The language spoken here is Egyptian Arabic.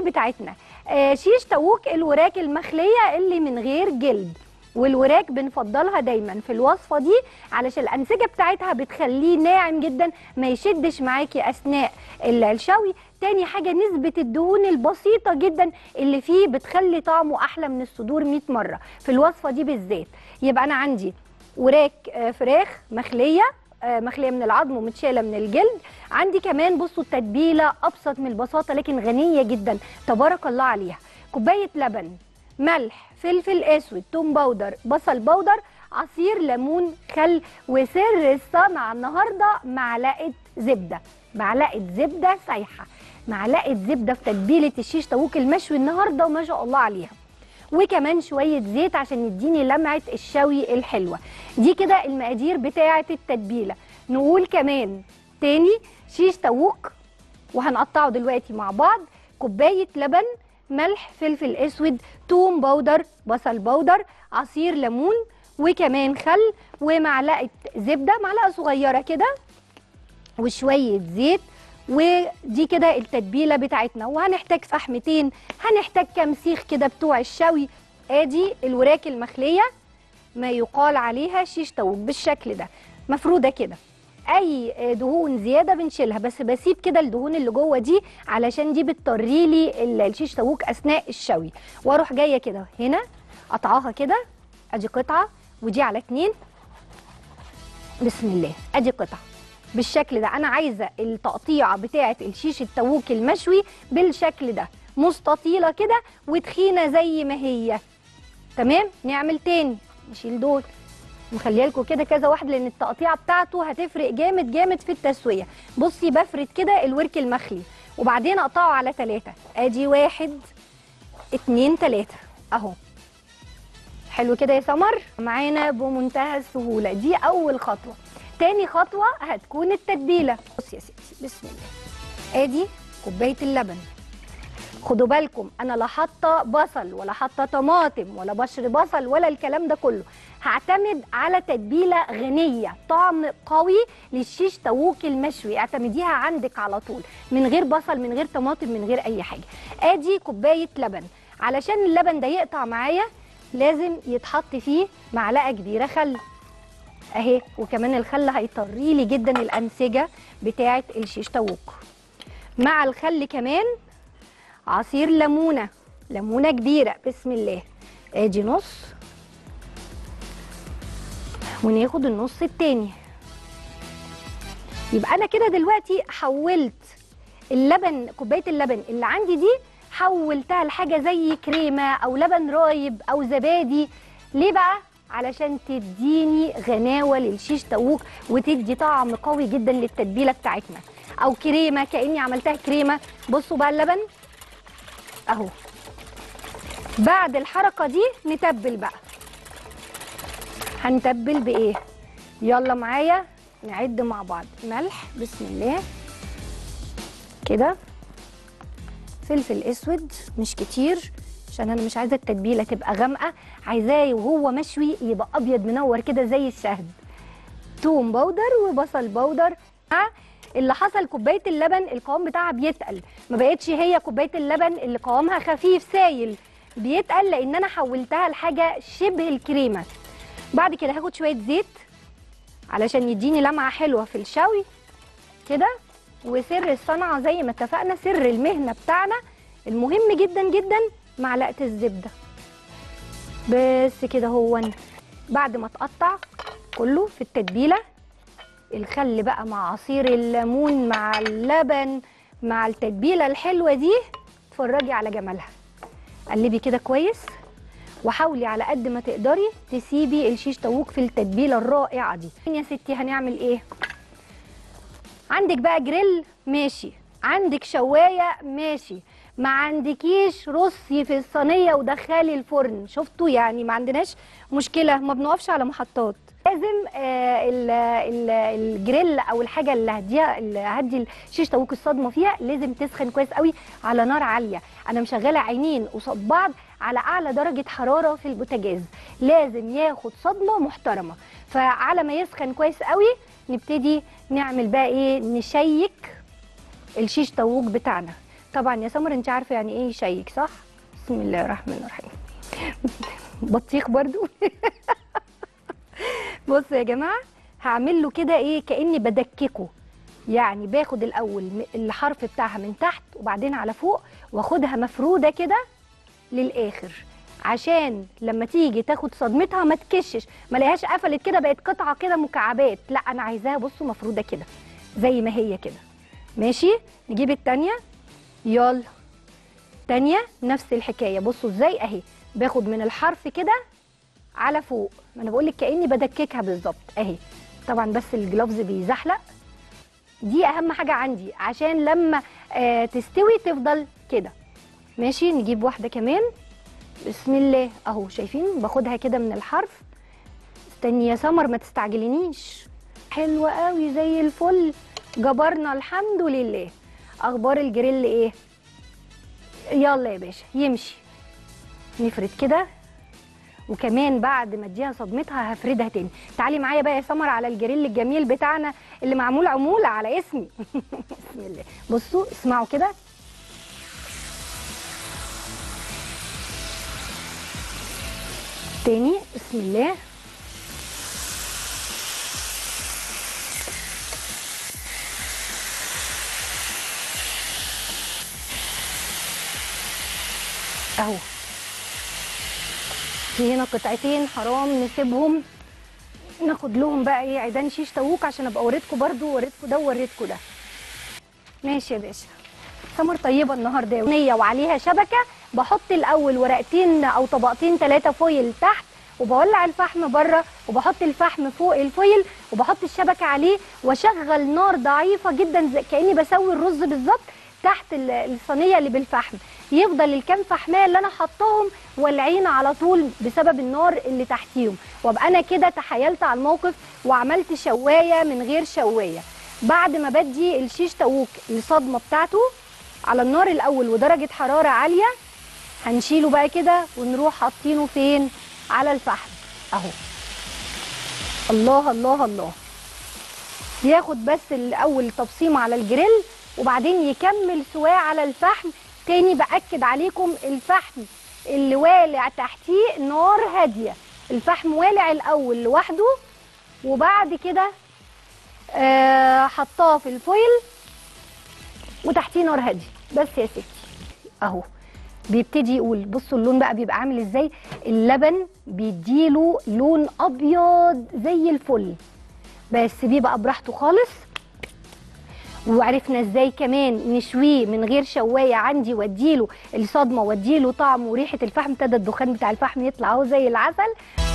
بتاعتنا آه شيش تاووك الوراك المخليه اللي من غير جلد والوراك بنفضلها دايما في الوصفه دي علشان الانسجه بتاعتها بتخليه ناعم جدا ما يشدش معاكي اثناء ال- الشوي تاني حاجه نسبه الدهون البسيطه جدا اللي فيه بتخلي طعمه احلى من الصدور 100 مره في الوصفه دي بالذات يبقى انا عندي وراك آه، فراخ مخليه آه، مخليه من العظم ومتشاله من الجلد عندي كمان بصوا التتبيله ابسط من البساطه لكن غنيه جدا تبارك الله عليها كوبايه لبن ملح فلفل اسود توم باودر بصل باودر عصير ليمون خل وسر الصنعه النهارده معلقه زبده معلقه زبده سايحه معلقه زبده في تتبيله الشيش طاووق المشوي النهارده وما شاء الله عليها وكمان شويه زيت عشان يديني لمعه الشوي الحلوه دي كده المقادير بتاعه التتبيله نقول كمان تاني شيش طاووق وهنقطعه دلوقتي مع بعض كوبايه لبن ملح فلفل اسود توم باودر بصل باودر عصير ليمون وكمان خل ومعلقه زبده معلقه صغيره كده وشويه زيت ودي كده التتبيله بتاعتنا وهنحتاج فحمتين هنحتاج كام سيخ كده بتوع الشوي ادي الوراك المخليه ما يقال عليها شيش طاووق بالشكل ده مفروده كده اي دهون زياده بنشيلها بس بسيب كده الدهون اللي جوه دي علشان دي بتطري لي ال- الشيش طاووق اثناء الشوي واروح جايه كده هنا قطعاها كده ادي قطعه ودي على اتنين بسم الله ادي قطعه بالشكل ده انا عايزه التقطيعه بتاعه الشيش الطاووق المشوي بالشكل ده مستطيله كده وتخينه زي ما هي تمام نعمل تاني نشيل دول مخليه لكم كده كذا واحد لان التقطيعه بتاعته هتفرق جامد جامد في التسويه بصي بفرد كده الورك المخلي وبعدين اقطعه على ثلاثة ادي واحد اتنين تلاتة اهو حلو كده يا سمر معانا بمنتهى السهوله دي اول خطوه تاني خطوه هتكون التتبيله بصي يا ستي بسم الله ادي كوبايه اللبن خدوا بالكم انا لا حاطه بصل ولا حاطه طماطم ولا بشر بصل ولا الكلام ده كله هعتمد على تتبيله غنيه طعم قوي للشيش طاووق المشوي اعتمديها عندك على طول من غير بصل من غير طماطم من غير اي حاجه ادي كوبايه لبن علشان اللبن ده يقطع معايا لازم يتحط فيه معلقه كبيره خل اهي وكمان الخل هيطري لي جدا الانسجه بتاعه الشيش طاووق مع الخل كمان عصير ليمونه ليمونه كبيره بسم الله ادي نص وناخد النص التاني يبقى انا كده دلوقتي حولت اللبن كوبايه اللبن اللي عندي دي حولتها لحاجه زي كريمه او لبن رايب او زبادي ليه بقى علشان تديني غناوه للشيش طاووق وتدي طعم قوي جدا للتتبيله بتاعتنا او كريمه كاني عملتها كريمه بصوا بقى اللبن اهو بعد الحركه دي نتبل بقى هنتبل بايه يلا معايا نعد مع بعض ملح بسم الله كده فلفل اسود مش كتير عشان انا مش عايزه التتبيله تبقى غامقه عايزاه وهو مشوي يبقى ابيض منور كده زي الشهد توم باودر وبصل باودر مع اللي حصل كوبايه اللبن القوام بتاعها بيتقل ما بقتش هي كوبايه اللبن اللي قوامها خفيف سايل بيتقل لان انا حولتها لحاجه شبه الكريمه بعد كده هاخد شويه زيت علشان يديني لمعه حلوه في الشوي كده وسر الصنعه زي ما اتفقنا سر المهنه بتاعنا المهم جدا جدا معلقه الزبده بس كده هو بعد ما تقطع كله في التتبيله الخل بقى مع عصير الليمون مع اللبن مع التتبيله الحلوه دي اتفرجي على جمالها قلبي كده كويس وحاولي على قد ما تقدري تسيبي الشيش طاووق في التتبيله الرائعه دي يا ستي هنعمل ايه عندك بقى جريل ماشي عندك شوايه ماشي ما عندكيش رصي في الصينيه ودخلي الفرن شفتوا يعني ما عندناش مشكله ما بنقفش على محطات لازم آه ال- ال- الجريل او الحاجه اللي هديها اللي هدي الشيش طاووق الصدمه فيها لازم تسخن كويس قوي على نار عاليه انا مشغله عينين قصاد بعض على اعلى درجه حراره في البوتاجاز لازم ياخد صدمه محترمه فعلى ما يسخن كويس قوي نبتدي نعمل بقى ايه نشيك الشيش طاووق بتاعنا طبعا يا سمر انت عارفه يعني ايه يشيك صح بسم الله الرحمن الرحيم بطيخ برضو بصوا يا جماعه هعمل له كده ايه كاني بدككه يعني باخد الاول م- الحرف بتاعها من تحت وبعدين على فوق واخدها مفروده كده للاخر عشان لما تيجي تاخد صدمتها ما تكشش ما لهاش قفلت كده بقت قطعه كده مكعبات لا انا عايزاها بصوا مفروده كده زي ما هي كده ماشي نجيب التانية يلا تانية نفس الحكاية بصوا ازاي اهي باخد من الحرف كده على فوق ما انا بقولك كأني بدككها بالظبط اهي طبعا بس الجلافز بيزحلق دي اهم حاجة عندي عشان لما آه تستوي تفضل كده ماشي نجيب واحدة كمان بسم الله اهو شايفين باخدها كده من الحرف استني يا سمر ما تستعجلينيش حلوة قوي زي الفل جبرنا الحمد لله اخبار الجريل ايه يلا يا باشا يمشي نفرد كده وكمان بعد ما اديها صدمتها هفردها تاني تعالي معايا بقى يا سمر على الجريل الجميل بتاعنا اللي معمول عموله على اسمي بسم الله بصوا اسمعوا كده تاني بسم الله اهو في هنا قطعتين حرام نسيبهم ناخد لهم بقى ايه عيدان شيش طاووق عشان ابقى وريتكم برضو وريتكم ده ووريتكم ده ماشي يا باشا سمر طيبه النهارده نيه وعليها شبكه بحط الاول ورقتين او طبقتين ثلاثه فويل تحت وبولع الفحم بره وبحط الفحم فوق الفويل وبحط الشبكه عليه واشغل نار ضعيفه جدا زي كاني بسوي الرز بالظبط تحت ال- الصينيه اللي بالفحم يفضل الكام فحمايه اللي انا حطاهم والعين على طول بسبب النار اللي تحتيهم وابقى انا كده تحايلت على الموقف وعملت شوايه من غير شوايه بعد ما بدي الشيش طاووق الصدمه بتاعته على النار الاول ودرجه حراره عاليه هنشيله بقى كده ونروح حاطينه فين على الفحم اهو الله الله الله ياخد بس الاول تبصيمه على الجريل وبعدين يكمل سواه على الفحم تاني باكد عليكم الفحم اللي والع تحتيه نار هاديه الفحم والع الاول لوحده وبعد كده آه حطاه في الفويل وتحتيه نار هاديه بس يا ستي اهو بيبتدي يقول بصوا اللون بقى بيبقى عامل ازاي اللبن بيديله لون ابيض زي الفل بس بيبقى براحته خالص وعرفنا ازاي كمان نشويه من غير شوايه عندي واديله الصدمه واديله طعم وريحه الفحم ابتدى الدخان بتاع الفحم يطلع اهو زي العسل